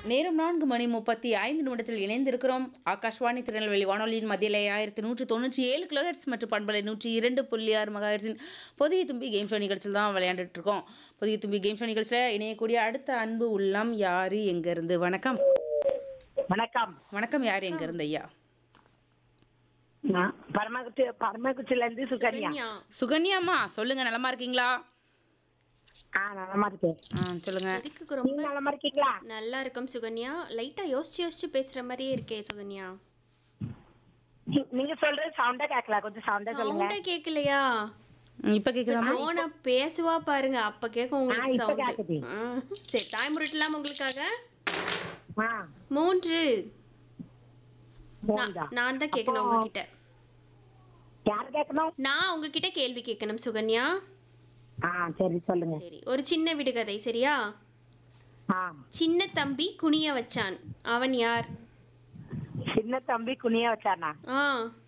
நேரம் நான்கு மணி முப்பத்தி ஐந்து நிமிடத்தில் இணைந்திருக்கிறோம் ஆகாஷ்வாணி திருநெல்வேலி வானொலியின் மத்தியிலே ஆயிரத்தி நூற்றி தொண்ணூற்றி ஏழு கிலோஹெட்ஸ் மற்றும் பண்பலை நூற்றி இரண்டு புள்ளி ஆறு மகாஹெட்ஸின் புதிய தும்பி கேம் ஷோ நிகழ்ச்சியில் தான் விளையாண்டுட்டு இருக்கோம் புதிய தும்பி கேம் ஷோ நிகழ்ச்சியில் இணையக்கூடிய அடுத்த அன்பு உள்ளம் யாரு எங்கேருந்து வணக்கம் வணக்கம் வணக்கம் யார் எங்கேருந்து ஐயா நான் பரமக்குச்சி பரமக்குச்சில இருந்து சுகன்யா சுகன்யா சுகன்யாம்மா சொல்லுங்க நலமா இருக்கீங்களா ஆ நலமா இருக்கேன் ஆ சொல்லுங்க இதுக்கு ரொம்ப நீங்க நலமா இருக்கீங்களா நல்லா இருக்கும் சுகன்யா லைட்டா யோசிச்சு யோசிச்சு பேசுற மாதிரியே இருக்கே சுகன்யா நீ- நீங்க சொல்றது சவுண்டா கேட்கல கொஞ்சம் சவுண்டா சொல்லுங்க சவுண்டா கேக்கலையா ம், இப்ப கேக்குதாமா ஜோனா பேசுவா பாருங்க அப்ப கேக்கும் ஆ, உங்களுக்கு இப்ப சவுண்ட் கேக்குது. சரி தாய் முருட்டலாம் உங்களுக்காக ஆ மூன்று போண்டா நான் நான் தான் கேட்கணும் உங்ககிட்ட யார் கேட்கணும் நான் உங்ககிட்ட கேள்வி கேட்கணும் சுகன்யா ஆ சரி சொல்லுங்க சரி ஒரு சின்ன விடுகதை சரியா ஆ சின்ன தம்பி குனிய வச்சான் அவன் யார் சின்ன தம்பி குனிய வச்சானா ஆ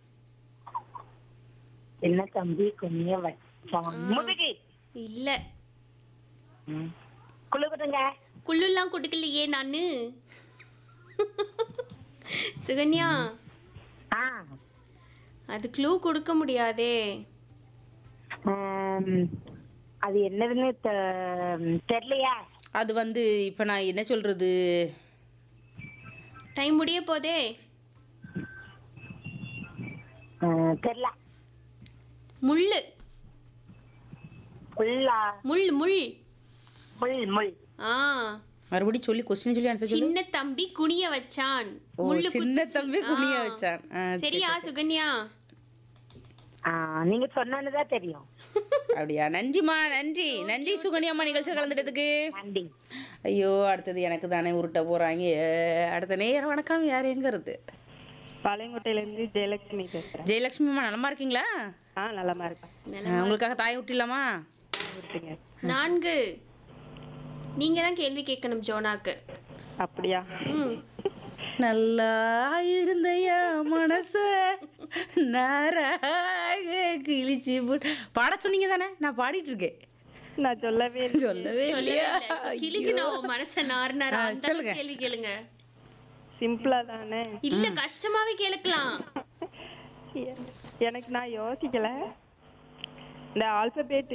சின்ன தம்பி குனிய வச்சான் முதுகி இல்ல ம். குளுக்குதுங்க குள்ளுலாம் கொடுக்கலையே நானு சுகன்யா ஆ அது க்ளூ கொடுக்க முடியாதே ஆம், அது என்னதுன்னு தெ- தெரியலையா அது வந்து இப்ப நான் என்ன சொல்றது டைம் முடிய போதே ஆ, தெரியல முள்ளு புல்லா முள் முள் முள் முள் ஆ மறுபடியும் சொல்லி கொஸ்டின் சொல்லி ஆன்சர் சொல்லு சின்ன தம்பி குனிய வச்சான் ஓ முள்ளு சின்ன குத்துச்சு. தம்பி குனிய ஆ. வச்சான் ஆ, சரி, சரியா சரி. சுகன்யா ஆ நீங்க சொன்னதுதான் தெரியும் அப்படியா நன்றிம்மா நன்றி நன்றி சுகன்யாம்மா நிகழ்ச்சியில் கலந்துட்டதுக்கு நன்றி ஐயோ அடுத்தது எனக்கு தானே உருட்ட போறாங்க அடுத்த நேரம் வணக்கம் யார் எங்க இருந்து பாளையங்கோட்டையில இருந்து ஜெயலட்சுமி பேசுறேன் ஜெயலட்சுமி அம்மா நலமா இருக்கீங்களா ஆ நலமா இருக்கேன் ஆ, உங்களுக்காக தாய் விட்டுலாமா கொடுத்துங்க நான்கு நீங்க தான் கேள்வி கேட்கணும் ஜோனாக்கு அப்படியா ம் நல்லா இருந்தையா மனச நாராக கிழிச்சு போட்டு பாட சொன்னீங்க தானே நான் பாடிட்டு இருக்கேன் நான் சொல்லவே இல்லை. சொல்லவே சொல்லவே இல்லையா இல்ல. கிளிக்கு நான் மனச நார்னாரா ஆ, அந்த சொல்லுங்க. கேள்வி கேளுங்க சிம்பிளா தானே இல்ல கஷ்டமாவே கேளுக்கலாம் எனக்கு நான் யோசிக்கல இந்த ஆல்பபேட்